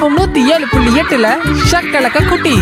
FM நூத்தி ஏழு புள்ளி எட்டுல ஷக்கலக்க குட்டி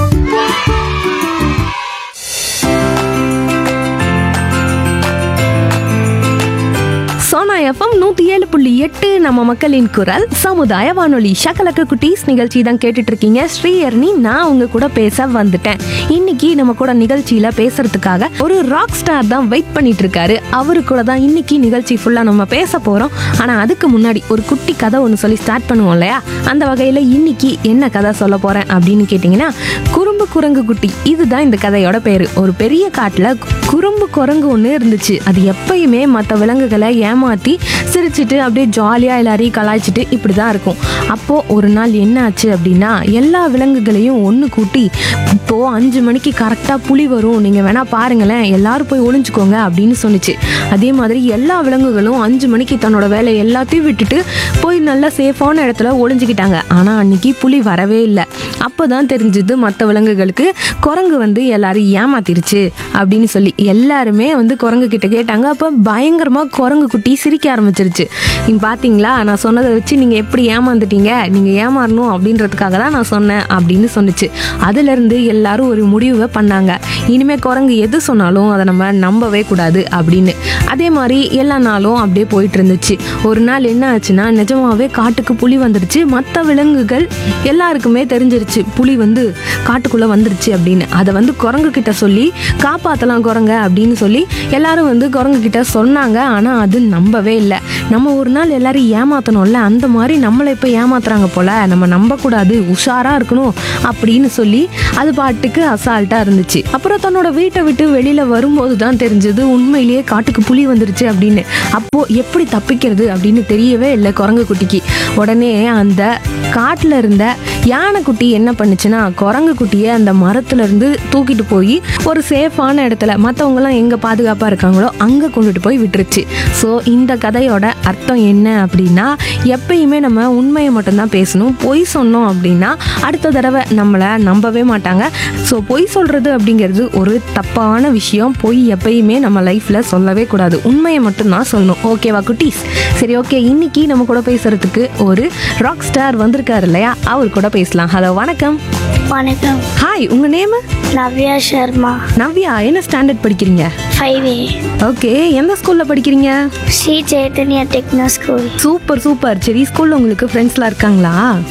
சோனா எஃப்எம் நூத்தி ஏழு புள்ளி எட்டு நம்ம மக்களின் குரல் சமுதாய வானொலி ஷக்கலக்க குட்டீஸ் நிகழ்ச்சி தான் கேட்டுட்டு இருக்கீங்க ஸ்ரீயர்னி நான் உங்க கூட பேச வந்துட்டேன் இன்னைக்கு நம்ம கூட நிகழ்ச்சியில பேசுறதுக்காக ஒரு ராக் ஸ்டார் தான் வெயிட் பண்ணிட்டு இருக்காரு அவரு கூட தான் இன்னைக்கு நிகழ்ச்சி ஃபுல்லா நம்ம பேச போறோம் ஆனா அதுக்கு முன்னாடி ஒரு குட்டி கதை ஒன்று சொல்லி ஸ்டார்ட் பண்ணுவோம் இல்லையா அந்த வகையில இன்னைக்கு என்ன கதை சொல்ல போறேன் அப்படின்னு கேட்டிங்கன்னா குறும்பு குரங்கு குட்டி இதுதான் இந்த கதையோட பேரு ஒரு பெரிய காட்டுல குறும்பு குரங்கு ஒன்று இருந்துச்சு அது எப்பயுமே மற்ற விலங்குகளை ஏமாத்தி சிரிச்சிட்டு அப்படியே ஜாலியாக எல்லாரையும் கலாய்ச்சிட்டு இப்படி தான் இருக்கும் அப்போது ஒரு நாள் என்ன ஆச்சு அப்படின்னா எல்லா விலங்குகளையும் ஒன்று கூட்டி இப்போது அஞ்சு மணிக்கு கரெக்டாக புலி வரும் நீங்கள் வேணால் பாருங்களேன் எல்லாரும் போய் ஒளிஞ்சுக்கோங்க அப்படின்னு சொன்னிச்சு அதே மாதிரி எல்லா விலங்குகளும் அஞ்சு மணிக்கு தன்னோட வேலை எல்லாத்தையும் விட்டுட்டு போய் நல்லா சேஃபான இடத்துல ஒளிஞ்சுக்கிட்டாங்க ஆனால் அன்னைக்கு புலி வரவே இல்லை அப்போ தான் தெரிஞ்சது மற்ற விலங்குகளுக்கு குரங்கு வந்து எல்லாரும் ஏமாத்திருச்சு அப்படின்னு சொல்லி எல்லாருமே வந்து குரங்கு கிட்ட கேட்டாங்க அப்போ பயங்கரமாக குரங்கு குட்டி சிரிக்க ஆரம்பிச்சிருச்சு நீங்கள் பார்த்தீங்களா நான் சொன்னதை வச்சு நீங்கள் எப்படி ஏமாந்துட்டீங்க நீங்கள் ஏமாறணும் அப்படின்றதுக்காக தான் நான் சொன்னேன் அப்படின்னு சொன்னுச்சு அதுலேருந்து எல்லாரும் ஒரு முடிவை பண்ணாங்க இனிமேல் குரங்கு எது சொன்னாலும் அதை நம்ம நம்பவே கூடாது அப்படின்னு அதே மாதிரி எல்லா நாளும் அப்படியே போயிட்டு இருந்துச்சு ஒரு நாள் என்ன ஆச்சுன்னா நிஜமாவே காட்டுக்கு புலி வந்துருச்சு மற்ற விலங்குகள் எல்லாருக்குமே தெரிஞ்சிருச்சு புலி வந்து காட்டுக்குள்ளே வந்துருச்சு அப்படின்னு அதை வந்து குரங்கு கிட்ட சொல்லி காப்பாற்றலாம் குரங்க அப்படின்னு சொல்லி எல்லாரும் வந்து குரங்கு கிட்ட சொன்னாங்க ஆனால் அது நம்பவே இல்லை நம்ம ஒரு நாள் எல்லாரும் ஏமாத்தணும்ல அந்த மாதிரி நம்மளை இப்போ ஏமாத்துறாங்க போல நம்ம நம்பக்கூடாது உஷாராக இருக்கணும் அப்படின்னு சொல்லி அது பாட்டுக்கு அசால்ட்டாக இருந்துச்சு அப்புறம் தன்னோட வீட்டை விட்டு வெளியில் வரும்போது தான் தெரிஞ்சது உண்மையிலேயே காட்டுக்கு புலி வந்துருச்சு அப்படின்னு அப்போது எப்படி தப்பிக்கிறது அப்படின்னு தெரியவே இல்லை குரங்கு குட்டிக்கு உடனே அந்த காட்டில் இருந்த யானைக்குட்டி என்ன பண்ணுச்சுன்னா குரங்கு குட்டியை அந்த மரத்துல இருந்து தூக்கிட்டு போய் ஒரு சேஃபான இடத்துல மற்றவங்கலாம் எங்கே பாதுகாப்பாக இருக்காங்களோ அங்கே கொண்டுட்டு போய் விட்டுருச்சு ஸோ இந்த கதையோட அர்த்தம் என்ன அப்படின்னா எப்பயுமே நம்ம உண்மையை மட்டும்தான் பேசணும் பொய் சொன்னோம் அப்படின்னா அடுத்த தடவை நம்மளை நம்பவே மாட்டாங்க ஸோ பொய் சொல்கிறது அப்படிங்கிறது ஒரு தப்பான விஷயம் பொய் எப்பயுமே நம்ம லைஃப்பில் சொல்லவே கூடாது உண்மையை மட்டும்தான் சொல்லணும் ஓகேவா குட்டீஸ் சரி ஓகே இன்னைக்கு நம்ம கூட பேசுறதுக்கு ஒரு ராக் ஸ்டார் வந்திருக்காரு இல்லையா அவர் கூட பேசலாம் ஹலோ வணக்கம் வணக்கம் ஹாய் உங்க நேம் நவ்யா சர்மா நவ்யா என்ன ஸ்டாண்டர்ட் படிக்கிறீங்க ஃபைவ் ஏ ஓகே எந்த ஸ்கூல்ல படிக்கிறீங்க Sri Chaitanya techno school super super சரி ஸ்கூல்ல உங்களுக்கு ஃப்ரெண்ட்ஸ்லாம் இருக்காங்களா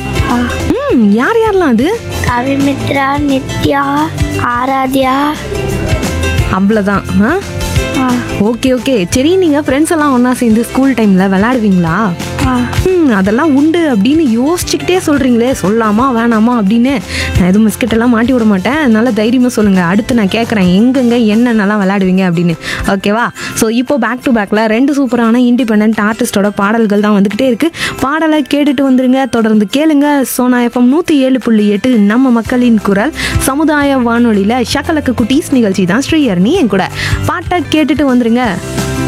ம் யார் யாரெல்லாம் அது கவிமித்ரா நித்யா ஆராத்யா அவ்வளோதான் ஆ ஆ, ஓகே ஓகே சரி நீங்க ஃப்ரெண்ட்ஸ் எல்லாம் ஒண்ணா சேர்ந்து ஸ்கூல் டைம்ல விளையாடுவீங்களா ஆ. ம் அதெல்லாம் உண்டு அப்படின்னு யோசிச்சுக்கிட்டே சொல்றீங்களே சொல்லாமா வேணாமா அப்படின்னு நான் எதுவும் பிஸ்கெட் எல்லாம் மாட்டி விட மாட்டேன் அதனால தைரியமா சொல்லுங்க அடுத்து நான் கேட்குறேன் எங்கெங்க என்னென்னலாம் விளையாடுவீங்க அப்படின்னு ஓகேவா ஸோ இப்போ பேக் டு பேக்ல ரெண்டு சூப்பரான இண்டிபெண்ட் ஆர்டிஸ்டோட பாடல்கள் தான் வந்துகிட்டே இருக்கு பாடலை கேட்டுட்டு வந்துருங்க தொடர்ந்து கேளுங்க சோனா எஃப்எம் நூற்றி ஏழு புள்ளி எட்டு நம்ம மக்களின் குரல் சமுதாய வானொலியில் ஷக்கலக்கு குட்டீஸ் நிகழ்ச்சி தான் ஸ்ரீயர்னி என் கூட பாட்டை கேட்டுட்டு வந்துருங்க